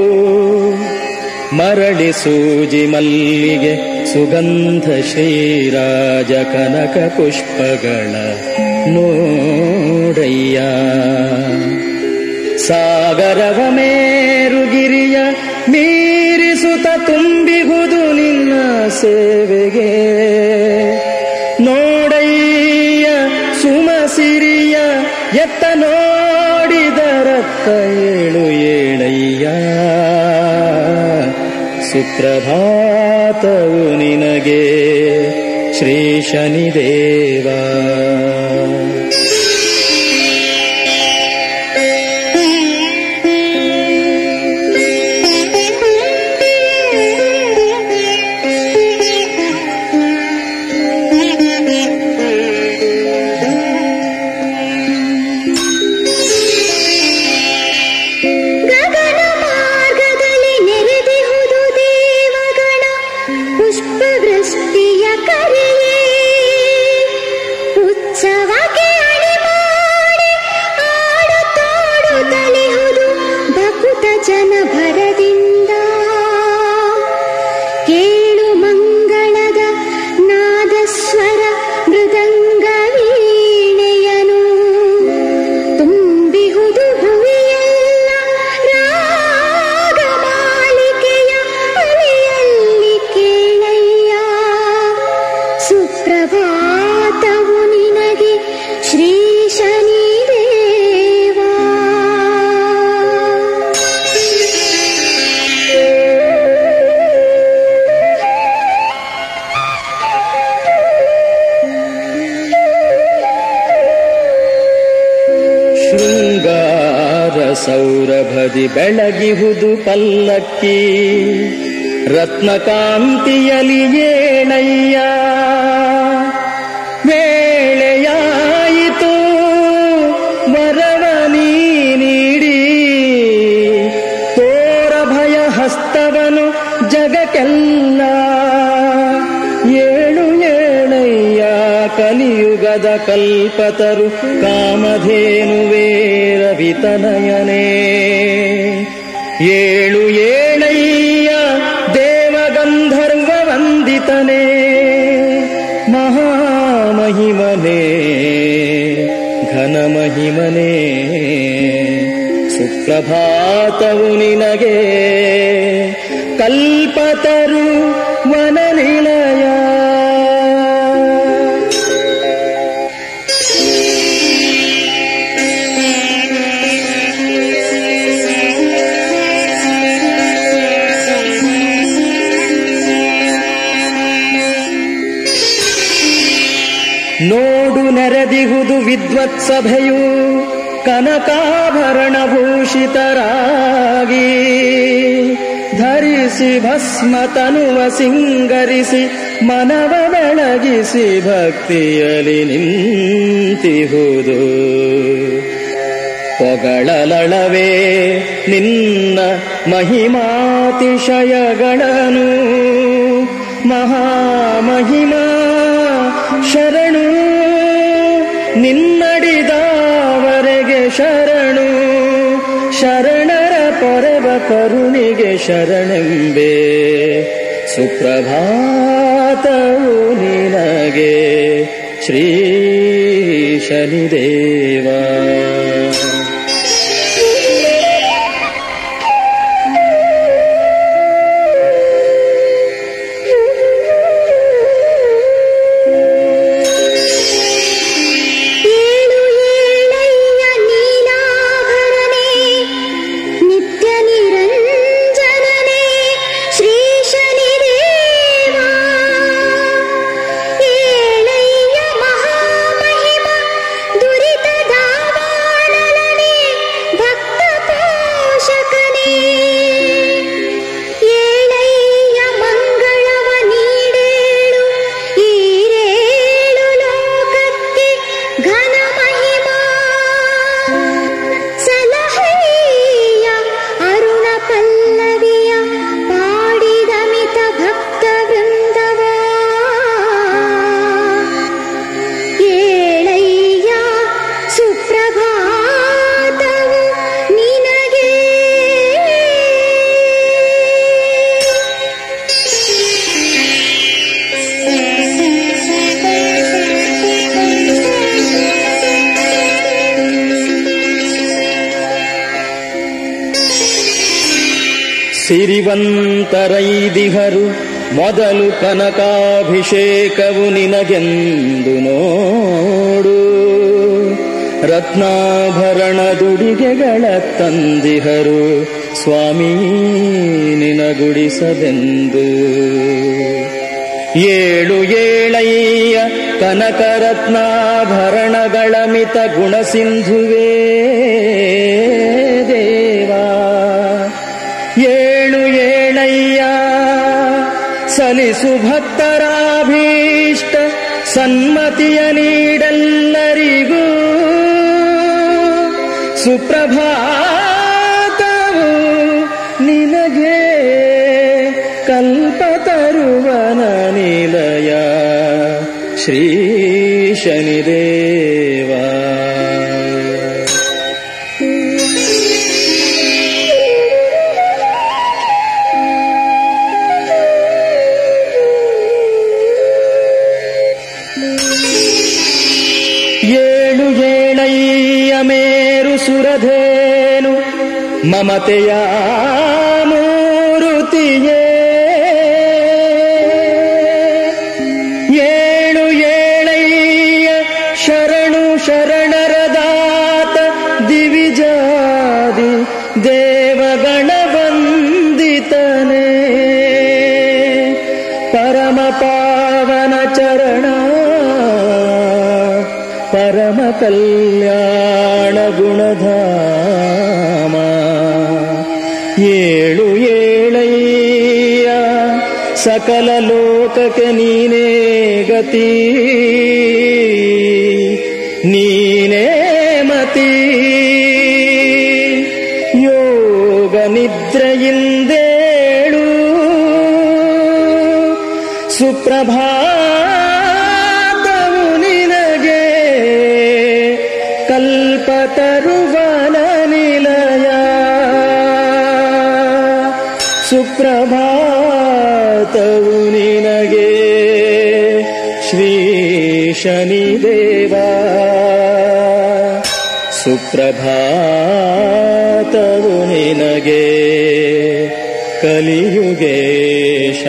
ಮರಳಿ ಸೂಜಿ ಮಲ್ಲಿಗೆ ಸುಗಂಧ ಶ್ರೀರಾಜ ಕನಕ ಪುಷ್ಪಗಳ ನೋಡಯ್ಯ ಸಾಗರವ ಮೇರುಗಿರಿಯ ಮೀರಿಸುತ್ತ ತುಂಬಿಹುದು ನಿನ್ನ ಸೇವೆಗೆ ನೋಡಯ್ಯ ಸುಮಸಿರಿಯ ಎತ್ತ ನೋಡಿದರತ್ತ ಏಳು ಏಳಯ್ಯ ಸುಪ್ರಭಾತವು ನಿನಗೆ ಶ್ರೀ ಶನಿದೇವಾ ಗಗನ ಮಾರ್ಗದಲ್ಲಿ ನೆರೆದಿಹುದು ದೇವಗಣ ಪುಷ್ಪವೃಷ್ಟಿಯ ಕರೆಯೇ ಉತ್ಸವಕ್ಕೆ ಅಣಿ ಮಾಡಿ ಆಡುತ್ತಾಡುತ್ತಲಿಹುದು ಭಕುತ ಜನ ಭರದಿಂದ ಕೇಳು ಮಂಗಳದ ನಾದಸ್ವರ ಮೃದಂಗ ವೀಣೆಯನು ತುಂಬಿಹುದು ಭುವಿಯೆಲ್ಲ ರಾಗಮಾಲಿಕೆಯ ಅಲೆಯಲ್ಲಿ ಕೇಳಯ್ಯ ದೀಪದಿ ಬೆಳಗಿಹುದು ಪಲ್ಲಕ್ಕಿ ರತ್ನಕಾಂತಿಯಲಿ ಏಣಯ್ಯ ವೇಳೆಯಾಯಿತು ವರವ ನೀ ನೀಡಿ ತೋರ ಭಯ ಹಸ್ತವನು ಜಗಕ್ಕೆಲ್ಲ ಏಳು ಏಳಯ್ಯ ಕಲಿಯುಗದ ಕಲ್ಪತರು ಕಾಮಧೇನುವೇ ರವಿತನಯನೇ ಏಳು ಏಳಯ್ಯ ದೇವಗಂಧರ್ವ ವಂದಿತನೇ ಮಹಾಮಹಿಮನೇ ಘನಮಹಿಮನೇ ಸುಪ್ರಭಾತವು ನಿನಗೆ ಕಲ್ಪತರು ವನನಿಲಯ ನೋಡು ನೆರೆದಿಹುದು ವಿದ್ವತ್ಸಭೆಯು ಕನಕಾಭರಣ ಭೂಷಿತರಾಗಿ ಧರಿಸಿ ಭಸ್ಮ ತನುವ ಸಿಂಗರಿಸಿ ಮನವ ಬೆಳಗಿಸಿ ಭಕ್ತಿಯಲಿ ನಿಂತಿಹುದು ಪೊಗಳಲಳವೇ ನಿನ್ನ ಮಹಿಮಾತಿಶಯಗಳನ್ನು ಮಹಾಮಹಿಮಾ ಶರಣು ನಿನ್ನಡಿದವರೆಗೆ ಶರಣು ಶರಣರ ಪರವ ಕರುಣಿಗೆ ಶರಣೆಂಬೆ ಸುಪ್ರಭಾತವು ನಿನಗೆ ಶ್ರೀ ಶನಿದೇವ ಏಳು ಏಳಯ್ಯ ನೀಲಾಭರಣೇ ನಿತ್ಯ ನಿರಂಜನನೇ ಶ್ರೀ ಶನಿದೇವ ಏಳಯ್ಯ ಮಹಾಮಹಿಮ ದುರಿತ ದಾವಾನಲನೇ ಭಕ್ತ ಪೋಷಕನೇ ಏಳಯ್ಯ ಮಂಗಳವ ನೀಡೇಳು ಈರೇಳು ಲೋಕಕ್ಕೆ ಘನ ಮಹಿಮಾ ಸಲಹೆಯ ಅರುಣ ಪಲ್ಲವಿಯ ಪಾಡಿದ ಮಿತ ಭಕ್ತ ವೃಂದವ ಏಳಯ್ಯ ಸುಪ್ರಭಾತವು ನಿನಗೆ ಸಿರಿವಂತರೈದಿಹರು ಮೊದಲು ಕನಕಾಭಿಷೇಕವು ನಿನಗೆಂದು ನೋಡು ರತ್ನಾಭರಣ ದುಡಿಗೆಗಳ ತಂದಿಹರು ಸ್ವಾಮಿ ನಿನಗುಡಿಸದೆಂದು ಏಳು ಏಳಯ್ಯ ಕನಕರತ್ನಾಭರಣಗಳ ಮಿತ ಗುಣಸಿಂಧುವೇ ದೇವಾ ಏಳು ಏಳಯ್ಯ ಸಲಿಸು ಭಕ್ತರಾಭೀಷ್ಟ ಸನ್ಮತಿಯ ನೀಡೆಲ್ಲರಿಗೂ ಸುಪ್ರಭಾತವು ನಿನಗೆ ಕಲ್ಪತರುವನ ನಿಲಯ ಶ್ರೀ ಶನಿದೇವ ಏಳು ಏಳಯ್ಯ ಮೇರು ಸುರಧೇನು ಮಮತೆಯ ಮೂರುತಿಯೇ ಏಳು ಏಳಯ್ಯ ಶರಣು ಶರಣರ ದಾತ ದಿವಿಜಾದಿ ದೇವಗಣ ಬಂದಿತನೇ ಪರಮ ಪಾವನ ಚರಣ ಪರಮ ಕಲ್ಯಾಣ ಗುಣಧಾಮ ಏಳು ಏಳಯ್ಯ ಸಕಲ ಲೋಕಕ್ಕೆ ನೀನೇ ಗತಿ ನೀನೇ ಮತಿ ಯೋಗ ನಿದ್ರೆಯಿಂದೇಳು ಸುಪ್ರಭಾತವು ನಿನಗೆ ಕಲ್ಪತರುವನ ನಿಲಯ ಸುಪ್ರಭಾತವು ನಿನಗೆ ಶ್ರೀ ಶನಿದೇವ ಸುಪ್ರಭಾತವು ನಿನಗೆ ಕಲಿಯುಗೇಶ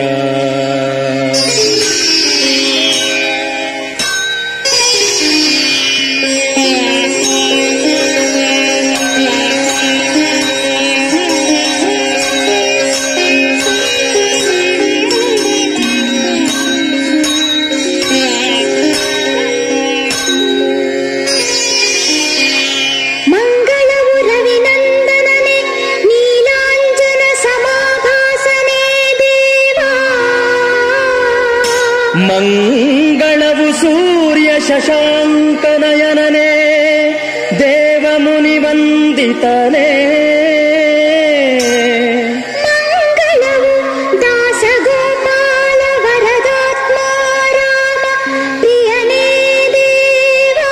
ಮಂಗಳವು ರವಿನಂದನನೆ ನೀಲಾಂಜನ ಸಮಾಭಾಸನೆ ದೇವಾ ಮಂಗಳವು ಸೂರ್ಯ ಶಶಾಂಕನಯನನೇ ದೇವ ಮುನಿ ವಂದಿತನೇ ಮಂಗಳವು ದಾಸ ಗೋಪಾಲ ವರದಾತ್ಮ ರಾಮ ಪ್ರಿಯನೇ ದೇವಾ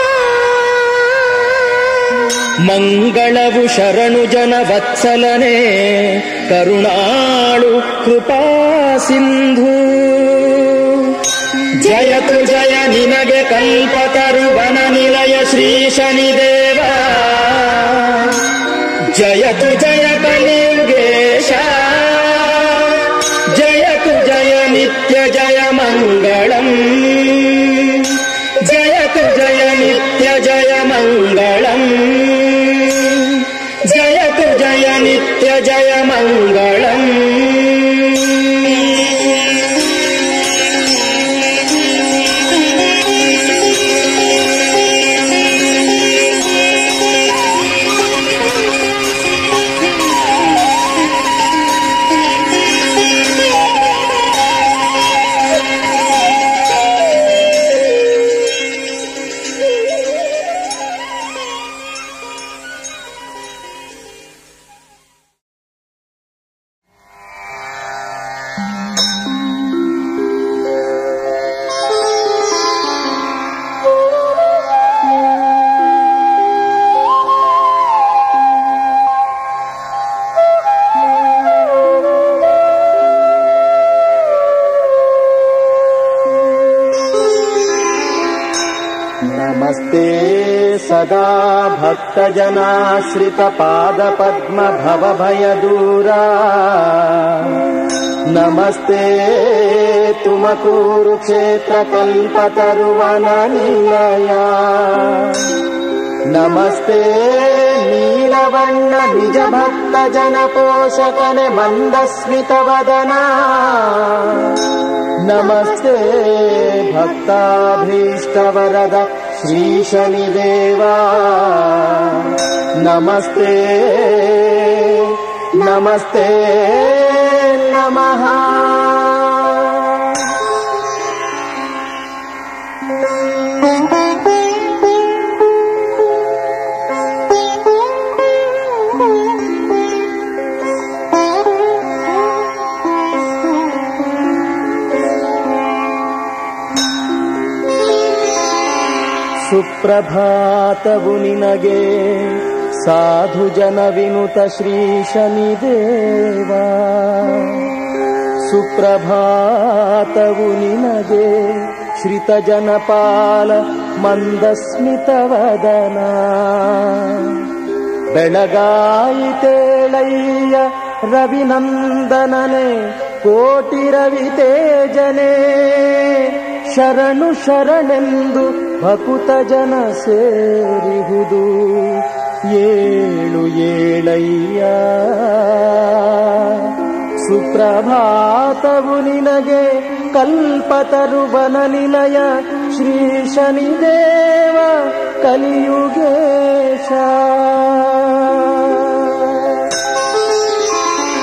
ಮಂಗಳವು ಶರಣು ಜನ ವತ್ಸಲನೇ ಕರುಣಾಳು ಕೃಪಾ ಸಿಂಧು ಜಯತು ಜಯ ನಿನಗೆ ಕಲ್ಪತರುವನ ನಿಲಯ ಶ್ರೀ ಶನಿದೇವ ಜಯತು ಜಯ ಕಲಿಯುಗೇಶ ಜಯತು ಜಯ ನಿತ್ಯ ಜಯ ಮಂಗಳಂ ಜಯತು ಜಯ ನಿತ್ಯ ಜಯ ಮಂಗಳಂ ಜಯತು ಜಯ ನಿತ್ಯ ಜಯ ಮಂಗಳಂ नमस्ते सदा भक्तजनाश्रितपादपद्मभवभयदूरा नमस्ते तुमकूरुक्षेत्रकल्पतरुवननिलया नमस्ते नीलवण्ण निजभक्तजनपोषकने मन्दस्मितवदना नमस्ते भक्ताभीष्टवरद श्रीशनिदेवा नमस्ते नमस्ते नमः ಸುಪ್ರಭಾತವು ನಿನಗೆ ಸಾಧು ಜನ ವಿನುತ ಶ್ರೀ ಶನಿದೇವ ಸುಪ್ರಭಾತವು ನಿನಗೆ ಶ್ರಿತ ಜನಪಾಲ ಮಂದಸ್ಮಿತವದನ ಬೆಳಗಾಯಿತೇಳಯ್ಯ ರವಿನಂದನನೆ ಕೋಟಿ ರವಿ ತೇಜನೆ ಶರಣು ಶರಣೆಂದು ಭಕುತ ಜನ ಸೇರಿಹುದು ಏಳು ಏಳಯ್ಯ ಸುಪ್ರಭಾತವು ನಿನಗೆ ಕಲ್ಪತರುವನ ನಿಲಯ ಶ್ರೀ ಶನಿದೇವ ಕಲಿಯುಗೇಶ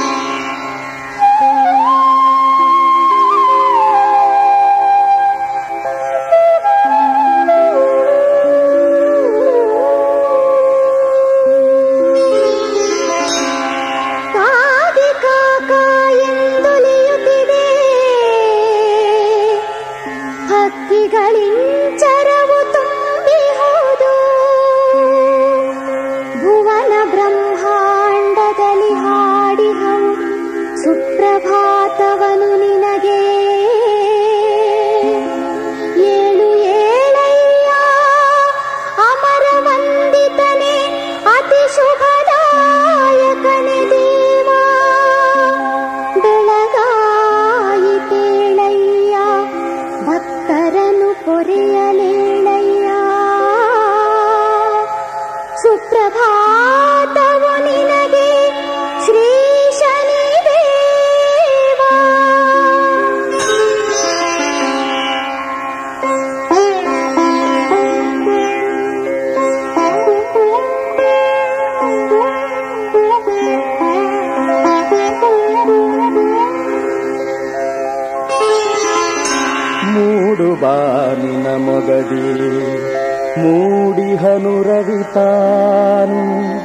ಮೂಡು ಬಾನಿನ ಮೊಗದಿ ಮೂಡಿಹನು ರವಿತಾನು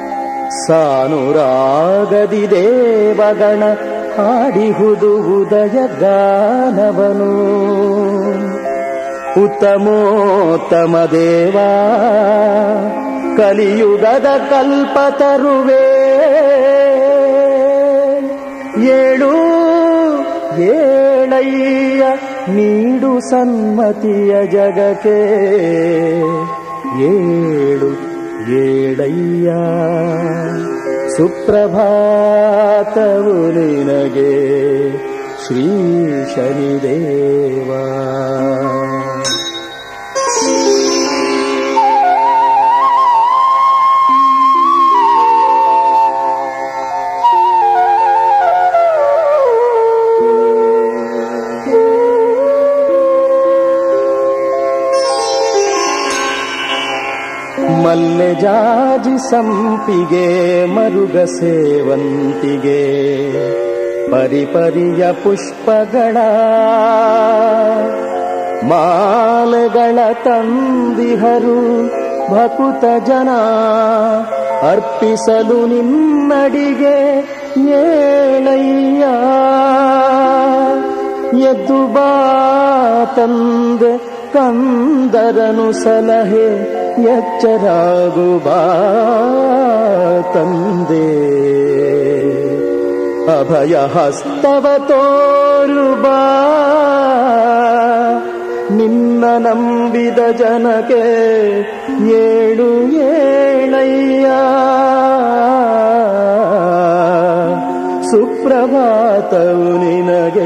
ಸಾನುರಾಗದಿ ದೇವಗಣ ಹಾಡಿಹುದು ಉದಯ ಗಾನವನು ಉತ್ತಮೋತ್ತಮ ದೇವ ಕಲಿಯುಗದ ಕಲ್ಪತರುವೆ ಏಳು ಏಳಯ್ಯ ನೀಡು ಸನ್ಮತಿಯ ಜಗಕ್ಕೆ ಏಳು ಏಳಯ್ಯ ಸುಪ್ರಭಾತವು ನಿನಗೆ ಶ್ರೀ ಶನಿದೇವಾ ಮಲ್ಲೆ ಜಾಜಿ ಸಂಪಿಗೆ ಮರುಗ ಸೇವಂತಿಗೆ ಪರಿಪರಿಯ ಪುಷ್ಪಗಳ ಮಾಲೆಗಳ ತಂದಿಹರು ಭಕುತ ಜನ ಅರ್ಪಿಸಲು ನಿನ್ನಡಿಗೆ ಏಳಯ್ಯ ಎದ್ದು ಬಾ ತಂದೆ ಕಂದರನು ಸಲಹೆ ಎಚ್ಚರಾಗು ಬಾ ತಂದೆ ಅಭಯ ಹಸ್ತವ ತೋರು ಬಾ ನಿನ್ನ ನಂಬಿದ ಜನಕ್ಕೆ ಏಳು ಏಳಯ್ಯ ಸುಪ್ರಭಾತವು ನಿನಗೆ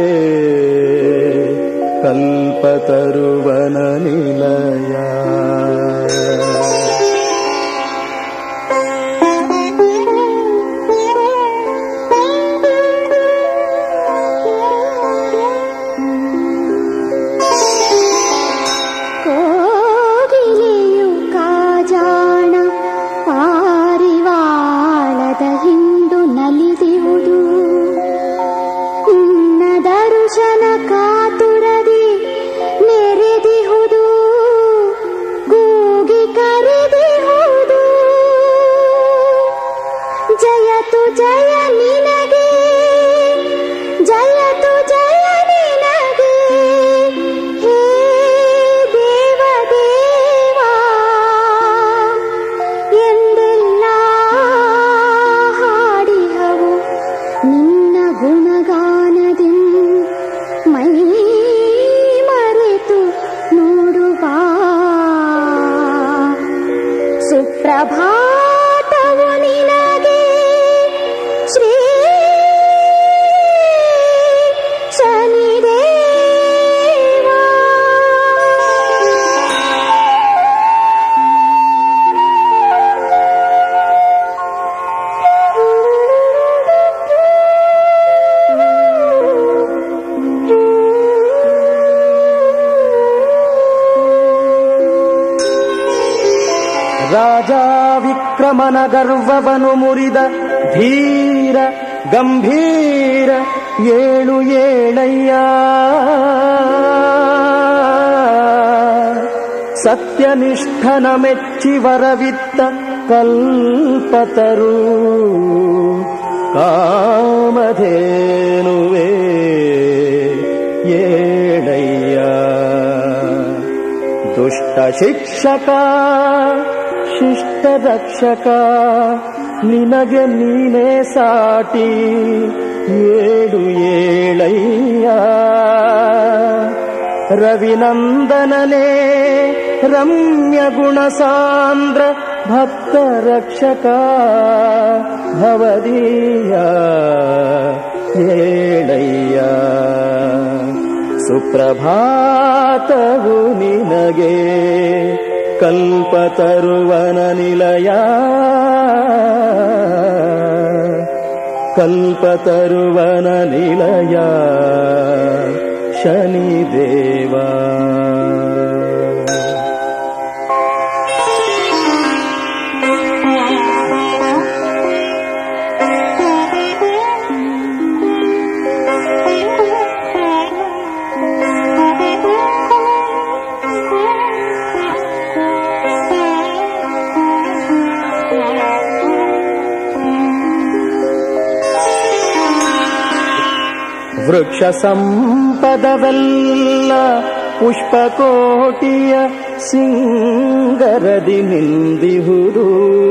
ಕಲ್ಪತರುವನ ನಿಲಯ ಕೋಗಿಲೆಯು ಕಾಜಾಣ ಪಾರಿವಾಳದ ಹಿಂಡು ನಲಿದಿರುವುದು ನಿನ್ನ ದರ್ಶನ ಕಾತುರದಿ ನೆರೆದಿಹುದು ಕೂಗಿ ಕರೆದಿಹುದು ಜಯತು ಜಯ ನಿನಗೆ ಜಯತು ಜಯ ನಿನಗೆ ಹೇ ದೇವ ದೇವಾ ಎಂದೆಲ್ಲ ಹಾಡಿಹವು ನಿನ್ನ ಗುಣಗಾನದಿ ಮೈ ಮರೆತು ನೋಡುವ ಸುಪ್ರಭಾತವು ನಿನಗೆ ಶ್ರೀ ಶನಿದೇವಾ ರಾಜ ವಿಕ್ರಮನ ಗರ್ವವನು ಮುರಿದ ಧೀರ ಗಂಭೀರ ಏಳು ಏಳಯ್ಯ ಸತ್ಯನಿಷ್ಠನ ಮೆಚ್ಚಿ ವರವಿತ್ತ ಕಲ್ಪತರು ಕಾಮಧೇನುವೆ ಏಳಯ್ಯ ದುಷ್ಟ ಶಿಕ್ಷಕ ಶಿಷ್ಟ ರಕ್ಷಕ ನಿನಗೆ ನೀನೇ ಸಾಟಿ ಏಳು ಏಳಯ್ಯ ರವಿನಂದನನೇ ರಮ್ಯ ಗುಣ ಸಾಂದ್ರ ಭಕ್ತ ರಕ್ಷಕ ಭವದೀಯ ಏಳಯ್ಯ ಸುಪ್ರಭಾತವು ನಿನಗೆ ಕಲ್ಪತರುವನ ನಿಲಯ ಕಲ್ಪತರುವನ ನಿಲಯ ಶನಿದೇವ Thank you. ವೃಕ್ಷ ಸಂಪದವೆಲ್ಲ ಪುಷ್ಪಕೋಟಿಯ ಸಿಂಗರದಿ ನಿಂದಿಹುದು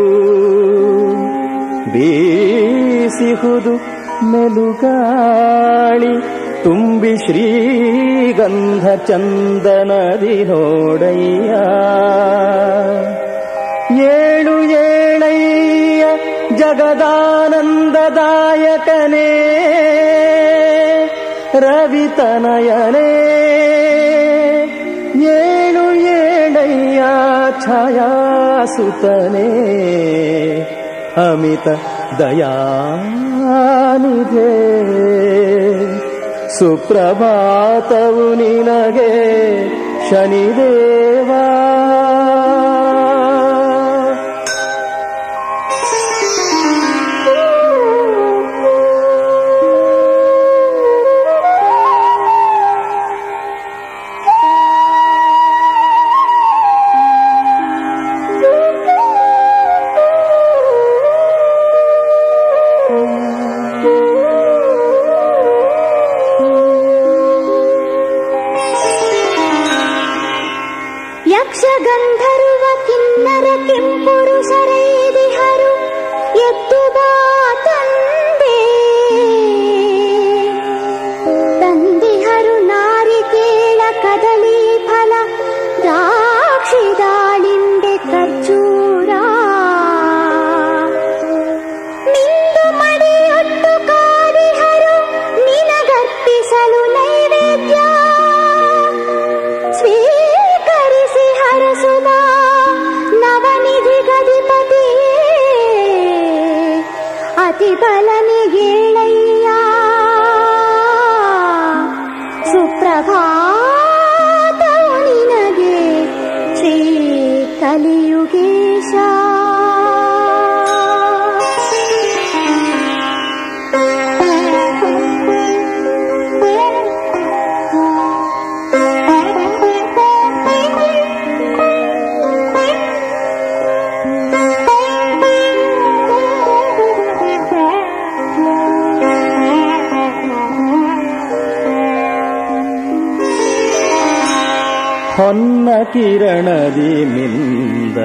ಬೀಸಿಹುದು ಮೆಲುಗಾಳಿ ತುಂಬಿ ಶ್ರೀಗಂಧ ಚಂದನದಿ ನೋಡಯ್ಯ ಏಳು ಏಳಯ್ಯ ಜಗದಾನಂದದಾಯಕನೇ ರವಿತನಯನೇ ಏಳು ಏಳಯ್ಯ ಛಾಯಾಸುತನೇ ಅಮಿತ ದಯಾನಿಧೆ ಸುಪ್ರಭಾತವು ನಿನಗೆ ಶನಿದೇವಾ ಯಕ್ಷಗಂಧರ್ವ ಕಿನ್ನರ ಕೆಂಪುರುಷರೈದಿಹರು ಎದ್ದು ಬಾ ತಂದೆ ತಂದಿಹರು ನಾರಿಕೇಳ ಕದಳಿ ಫಲ ದ್ರಾಕ್ಷಿ ದಾಳಿಂಬೆ ಖರ್ಜೂರ ನಿಂದು ಮಡಿಯೊಟ್ಟು ಕಾದಿಹರು ನಿನಗರ್ಪಿಸಲು ನೈವೇದ್ಯ ಸ್ವೀಕರಿಸಿ ಹರಸುವ ನವನಿಧಿ ಗದಿಪತಿ ಅತಿ ಬಲನಿಗೇಳಯ್ಯ ಸುಪ್ರಭಾತವು ನಿನಗೆ ಶ್ರೀ ಕಲಿಯುಗೇಶ ಹೊನ್ನ ಕಿರಣದಿ ಮಿಂದ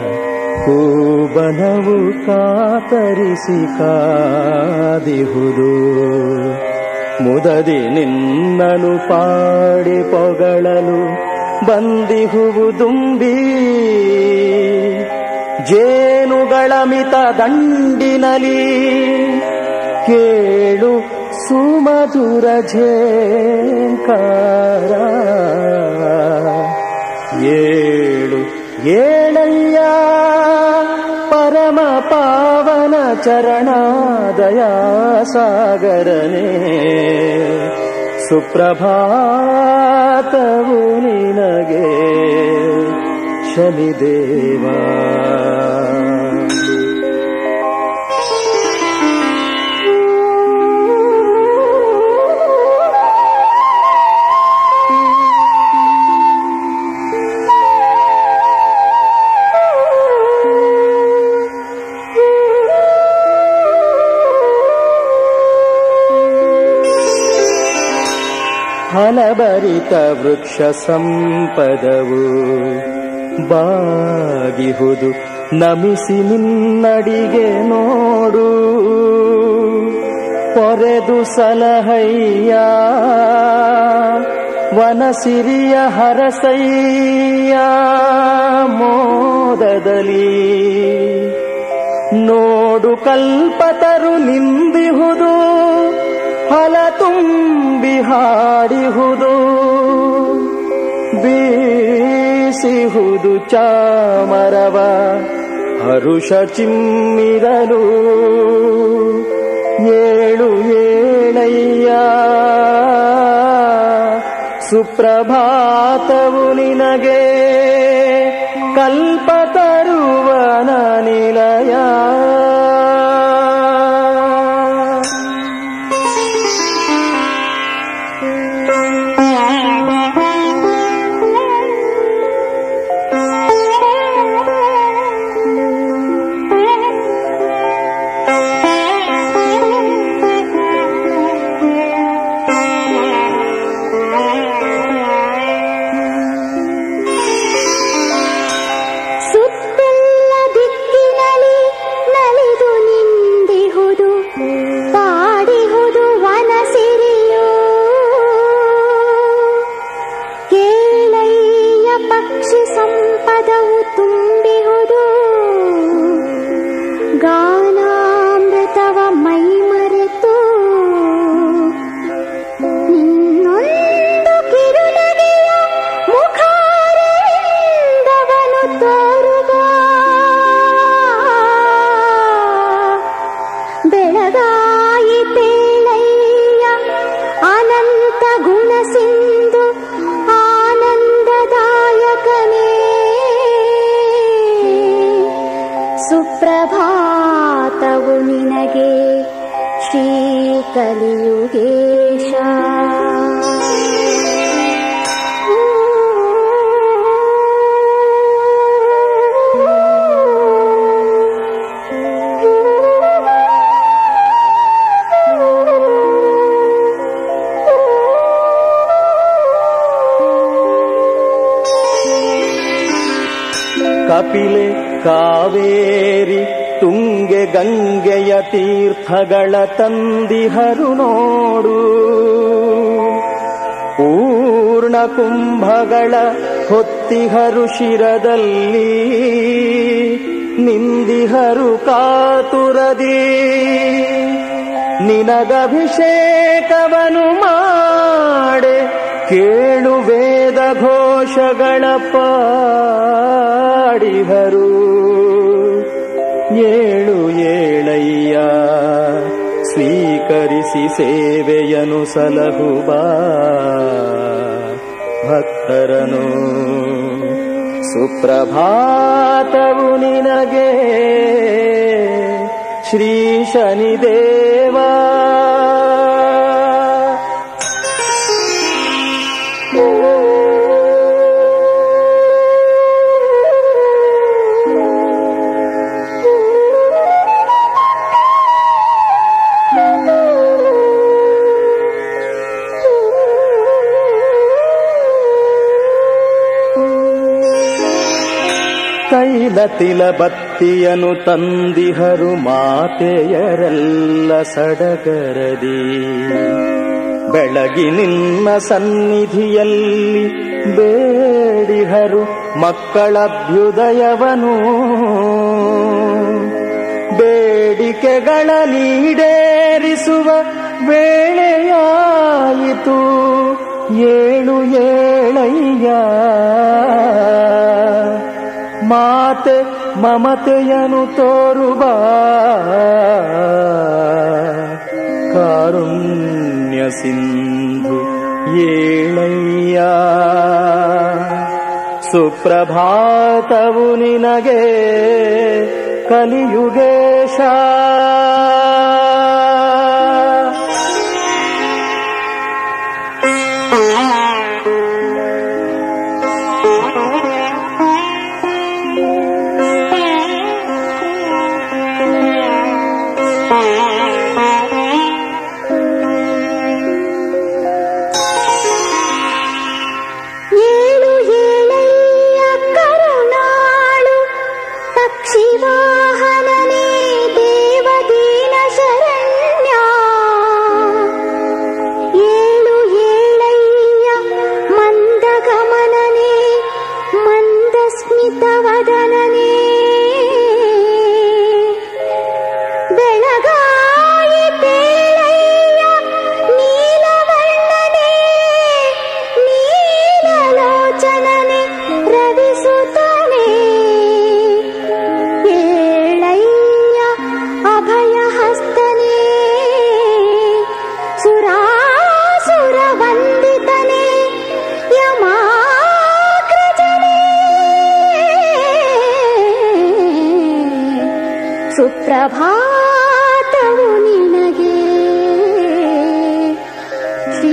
ಹೂಬನವು ಕಾತರಿಸಿ ಕಾದಿಹುದು ಮುದದಿ ನಿನ್ನನು ಪಾಡಿ ಪೊಗಳಲು ಬಂದಿಹುವುದುಂಬಿ ಜೇನುಗಳ ಮಿತ ದಂಡಿನಲಿ ಕೇಳು ಸುಮಧುರ ಝೇಂಕಾರ ಏಳು ಏಳಯ್ಯ ಪರಮ ಪಾವನ ಚರಣಾದಯ ಸಾಗರನೇ ಸುಪ್ರಭಾತವು ನಿನಗೆ ಶನಿದೇವಾ ಫಲಭರಿತ ವೃಕ್ಷ ಸಂಪದವು ಬಾಗಿಹುದು ನಮಿಸಿ ನಿನ್ನಡಿಗೆ ನೋಡು ಪೊರೆದು ಸಲಹಯ್ಯ ವನಸಿರಿಯ ಹರಸಯ್ಯ ಮೋದದಲ್ಲಿ ನೋಡು ಕಲ್ಪತರು ನಿಂದಿಹುದು ಫಲ ತುಂಬಿ ಹಾಡಿಹುದು ಬೀಸಿಹುದು ಚಾಮರವ ಹರುಷ ಚಿಮ್ಮಿರಲು ಏಳು ಏಳಯ್ಯ ಸುಪ್ರಭಾತವು ನಿನಗೆ ಕಲ್ಪತರುವನ ನಿಲಯ Thank you. ಕಪಿಲೆ ಕಾವೇರಿ ತುಂಗೆ ಗಂಗೆಯ ತೀರ್ಥಗಳ ತಂದಿಹರು ನೋಡು ಪೂರ್ಣ ಕುಂಭಗಳ ಹೊತ್ತಿಹರು ಶಿರದಲ್ಲಿ ನಿಂದಿಹರು ಕಾತುರದಿ ನಿನಗಭಿಷೇಕವನು ಮಾಡೆ ಕೇಳು ವೇದ ಘೋಷಗಳ ಪಾಡಿಹರು ಏಳು ಏಳಯ್ಯ ಸ್ವೀಕರಿಸಿ ಸೇವೆಯನು ಸಲಹುವ ಭಕ್ತರನು ಸುಪ್ರಭಾತವು ನಿನಗೆ ಶ್ರೀ ಶನಿದೇವ ತೈಲ ತಿಲ ಬತ್ತಿಯನು ತಂದಿಹರು ಮಾತೆಯರೆಲ್ಲ ಸಡಗರದಿ ಬೆಳಗಿ ನಿನ್ನ ಸನ್ನಿಧಿಯಲ್ಲಿ ಬೇಡಿಹರು ಮಕ್ಕಳಭ್ಯುದಯವನು ಬೇಡಿಕೆಗಳ ನೀಡೇರಿಸುವ ವೇಳೆಯಾಯಿತು ಏಳು ಏಳಯ್ಯ ಮಾತೆ ಮಮತೆಯನು ತೋರುವ ಕಾರುಣ್ಯ ಸಿಂಧು ಏಳಯ್ಯ ಸುಪ್ರಭಾತವು ನಿನಗೆ ಕಲಿಯುಗೇಶ ಏಳು ಏಳಯ್ಯ ಕರುಣಾಳು ಪಕ್ಷಿವಾಹನನೇ ದೇವದೀನ ಶರಣ್ಯ ಏಳು ಏಳಯ್ಯ ಮಂದಗಮನನೇ ಮಂದಸ್ಮಿತವದನನೇ ಬೆಳಗಾಯಿತೇಳಯ್ಯ ನೀಲವರ್ಣನೇ ನೀಲಲೋಚನನೆ ರವಿಸುತ್ತನೆ ಏಳಯ್ಯ ಅಭಯ ಹಸ್ತನೇ ಸುರಾಸುರ ವಂದಿತನೇ ಯಮಾಗ್ರಜನೇ ಸುಪ್ರಭಾತವು ನಿನಗೆ ಶ್ರೀ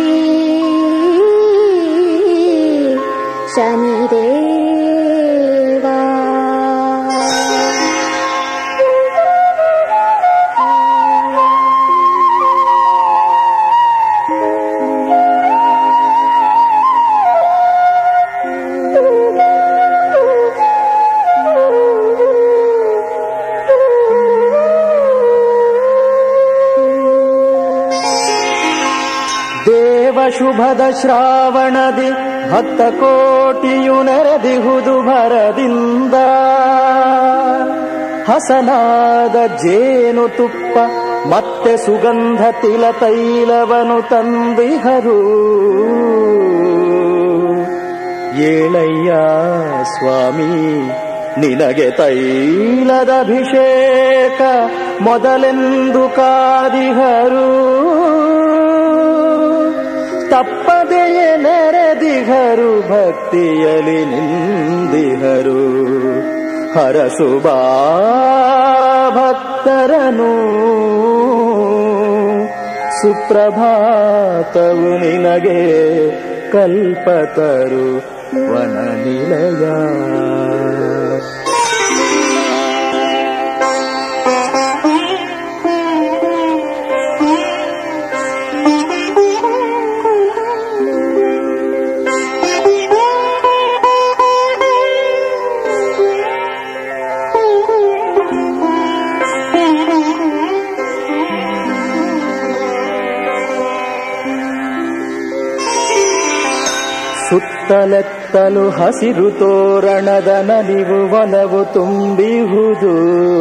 ಶನಿದೇವಾ ದೇವ ಶುಭದ ಶ್ರಾವಣದಿ ಭಕ್ತ ಕೋಟಿಯು ನೆರೆದಿಹುದು ಭರದಿಂದ ಹಸನಾದ ಜೇನು ತುಪ್ಪ ಮತ್ತೆ ಸುಗಂಧ ತಿಲ ತೈಲವನು ತಂದಿಹರು ಏಳಯ್ಯ ಸ್ವಾಮಿ ನಿನಗೆ ತೈಲದ ಅಭಿಷೇಕ ಮೊದಲೆಂದು ಕಾದಿಹರು ತಪ್ಪದೆಯೇ ನೆರೆದಿಹರು ಭಕ್ತಿಯಲಿ ನಿಂದಿಹರು ಹರಸುಬಾ ಭಕ್ತರನು ಸುಪ್ರಭಾತವು ನಿನಗೆ ಕಲ್ಪತರು ವನ ನಿಲಯ Thank you. ಸುತ್ತಲೆತ್ತಲು ಹಸಿರು ತೋರಣದ ನಲಿವು ಒಲವು ತುಂಬಿಹುದು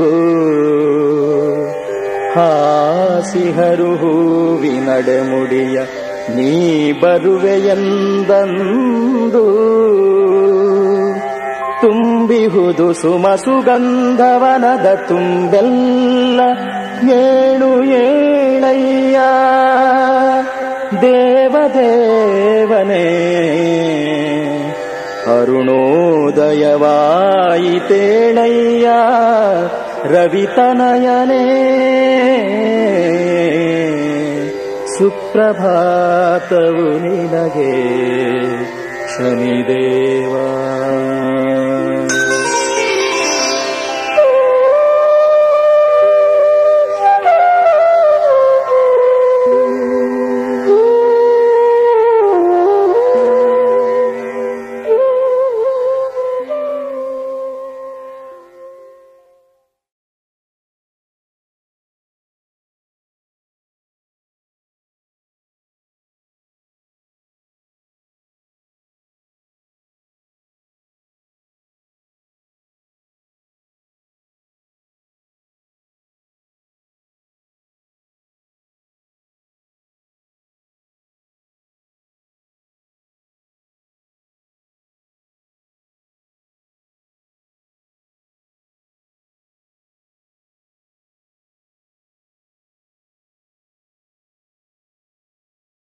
ಹಾಸಿಹರು ಹೂವಿನಡೆ ಮುಡಿಯ ನೀ ಬರುವೆಯೆಂದಂದು ತುಂಬಿಹುದು ಸುಮ ಸುಗಂಧವನದ ತುಂಬೆಲ್ಲ ಏಳು ಏಳಯ್ಯ ದೇವದೇವನೇ ಅರುಣೋದಯವಾಯಿತೇಳಯ್ಯ ರವಿತನಯನೇ ಸುಪ್ರಭಾತವು ನಿನಗೆ ಶನಿದೇವ